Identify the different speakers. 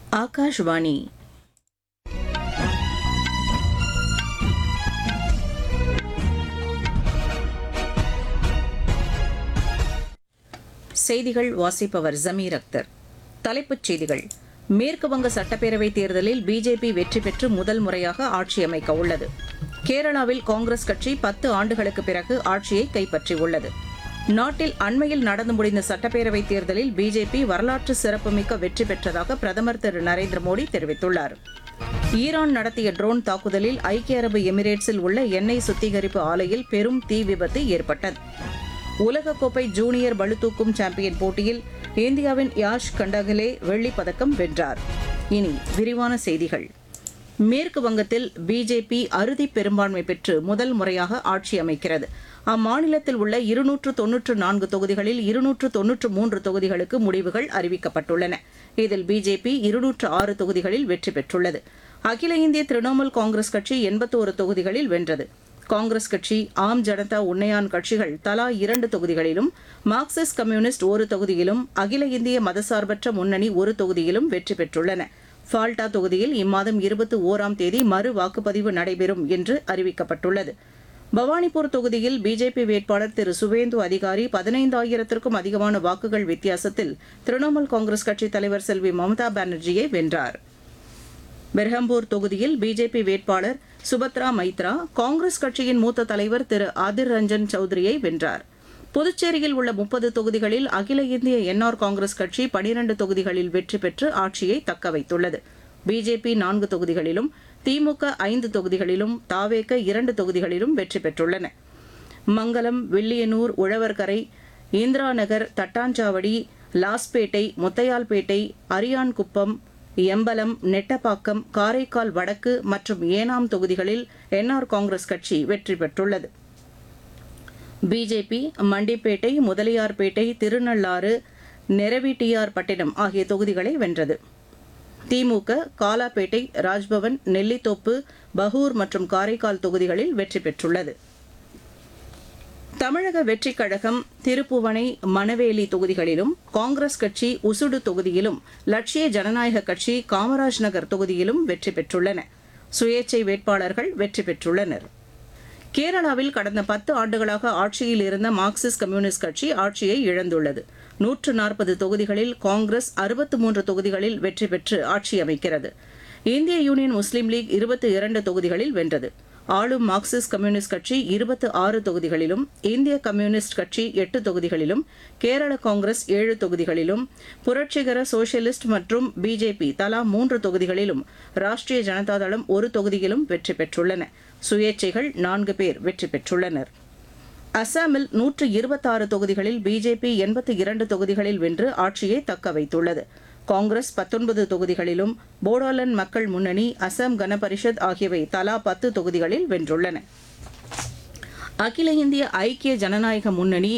Speaker 1: ஆகாஷ்வாணி செய்திகள் வாசிப்பவர் ஜமீர் அக்தர் தலைப்புச் செய்திகள் மேற்கு வங்க சட்டப்பேரவைத் தேர்தலில் பிஜேபி வெற்றி பெற்று முதல் முறையாக ஆட்சி அமைக்க உள்ளது கேரளாவில் காங்கிரஸ் கட்சி பத்து ஆண்டுகளுக்கு பிறகு ஆட்சியை கைப்பற்றியுள்ளது நாட்டில் அண்மையில் நடந்து முடிந்த சட்டப்பேரவைத் தேர்தலில் பிஜேபி வரலாற்று சிறப்புமிக்க வெற்றி பெற்றதாக பிரதமர் திரு நரேந்திர மோடி தெரிவித்துள்ளார் ஈரான் நடத்திய ட்ரோன் தாக்குதலில் ஐக்கிய அரபு எமிரேட்ஸில் உள்ள எண்ணெய் சுத்திகரிப்பு ஆலையில் பெரும் தீ விபத்து ஏற்பட்டது உலகக்கோப்பை ஜூனியர் பளுதூக்கும் சாம்பியன் போட்டியில் இந்தியாவின் யாஷ் கண்டகலே வெள்ளிப் பதக்கம் வென்றார் இனி விரிவான செய்திகள் மேற்கு வங்கத்தில் பிஜேபி அறுதி பெரும்பான்மை பெற்று முதல் முறையாக ஆட்சி அமைக்கிறது அம்மாநிலத்தில் உள்ள இருநூற்று தொன்னூற்று நான்கு தொகுதிகளில் இருநூற்று தொன்னூற்று மூன்று தொகுதிகளுக்கு முடிவுகள் அறிவிக்கப்பட்டுள்ளன இதில் பிஜேபி இருநூற்று ஆறு தொகுதிகளில் வெற்றி பெற்றுள்ளது அகில இந்திய திரிணாமுல் காங்கிரஸ் கட்சி எண்பத்தோரு தொகுதிகளில் வென்றது காங்கிரஸ் கட்சி ஆம் ஜனதா உண்மையான் கட்சிகள் தலா இரண்டு தொகுதிகளிலும் மார்க்சிஸ்ட் கம்யூனிஸ்ட் ஒரு தொகுதியிலும் அகில இந்திய மதசார்பற்ற முன்னணி ஒரு தொகுதியிலும் வெற்றி பெற்றுள்ளன ஃபால்டா தொகுதியில் இம்மாதம் இருபத்தி ஓராம் தேதி மறு வாக்குப்பதிவு நடைபெறும் என்று அறிவிக்கப்பட்டுள்ளது பவானிபூர் தொகுதியில் பிஜேபி வேட்பாளர் திரு சுவேந்து அதிகாரி பதினைந்தாயிரத்திற்கும் அதிகமான வாக்குகள் வித்தியாசத்தில் திரிணாமுல் காங்கிரஸ் கட்சித் தலைவர் செல்வி மம்தா பானர்ஜியை வென்றார் பெர்ஹம்பூர் தொகுதியில் பிஜேபி வேட்பாளர் சுபத்ரா மைத்ரா காங்கிரஸ் கட்சியின் மூத்த தலைவர் திரு ஆதிர் ரஞ்சன் சௌத்ரியை வென்றார் புதுச்சேரியில் உள்ள முப்பது தொகுதிகளில் அகில இந்திய என்ஆர் காங்கிரஸ் கட்சி பனிரண்டு தொகுதிகளில் வெற்றி பெற்று ஆட்சியை தக்க வைத்துள்ளது பிஜேபி நான்கு தொகுதிகளிலும் திமுக ஐந்து தொகுதிகளிலும் தாவேக இரண்டு தொகுதிகளிலும் வெற்றி பெற்றுள்ளன மங்கலம் வில்லியனூர் உழவர்கரை இந்திரா நகர் தட்டாஞ்சாவடி லாஸ்பேட்டை முத்தையால்பேட்டை அரியான்குப்பம் எம்பலம் நெட்டப்பாக்கம் காரைக்கால் வடக்கு மற்றும் ஏனாம் தொகுதிகளில் என்ஆர் காங்கிரஸ் கட்சி வெற்றி பெற்றுள்ளது பிஜேபி மண்டிப்பேட்டை முதலியார்பேட்டை திருநள்ளாறு நெரவிட்டியார்பட்டினம் ஆகிய தொகுதிகளை வென்றது திமுக காலாப்பேட்டை ராஜ்பவன் நெல்லித்தோப்பு பகூர் மற்றும் காரைக்கால் தொகுதிகளில் வெற்றி பெற்றுள்ளது தமிழக வெற்றிக் கழகம் திருப்புவனை மணவேலி தொகுதிகளிலும் காங்கிரஸ் கட்சி உசுடு தொகுதியிலும் லட்சிய ஜனநாயக கட்சி காமராஜ் நகர் தொகுதியிலும் வெற்றி பெற்றுள்ளன சுயேச்சை வேட்பாளர்கள் வெற்றி பெற்றுள்ளனர் கேரளாவில் கடந்த பத்து ஆண்டுகளாக ஆட்சியில் இருந்த மார்க்சிஸ்ட் கம்யூனிஸ்ட் கட்சி ஆட்சியை இழந்துள்ளது நூற்று நாற்பது தொகுதிகளில் காங்கிரஸ் அறுபத்து மூன்று தொகுதிகளில் வெற்றி பெற்று ஆட்சி அமைக்கிறது இந்திய யூனியன் முஸ்லீம் லீக் இருபத்தி இரண்டு தொகுதிகளில் வென்றது ஆளும் மார்க்சிஸ்ட் கம்யூனிஸ்ட் கட்சி இருபத்து ஆறு தொகுதிகளிலும் இந்திய கம்யூனிஸ்ட் கட்சி எட்டு தொகுதிகளிலும் கேரள காங்கிரஸ் ஏழு தொகுதிகளிலும் புரட்சிகர சோஷலிஸ்ட் மற்றும் பிஜேபி தலா மூன்று தொகுதிகளிலும் ராஷ்டிரிய ஜனதா தளம் ஒரு தொகுதியிலும் வெற்றி பெற்றுள்ளன சுயேட்சைகள் நான்கு பேர் வெற்றி பெற்றுள்ளனர் அசாமில் நூற்று இருபத்தாறு தொகுதிகளில் பிஜேபி எண்பத்தி இரண்டு தொகுதிகளில் வென்று ஆட்சியை தக்க வைத்துள்ளது காங்கிரஸ் பத்தொன்பது தொகுதிகளிலும் போடோலாந்து மக்கள் முன்னணி அசாம் கன பரிஷத் ஆகியவை தலா பத்து தொகுதிகளில் வென்றுள்ளன அகில இந்திய ஐக்கிய ஜனநாயக முன்னணி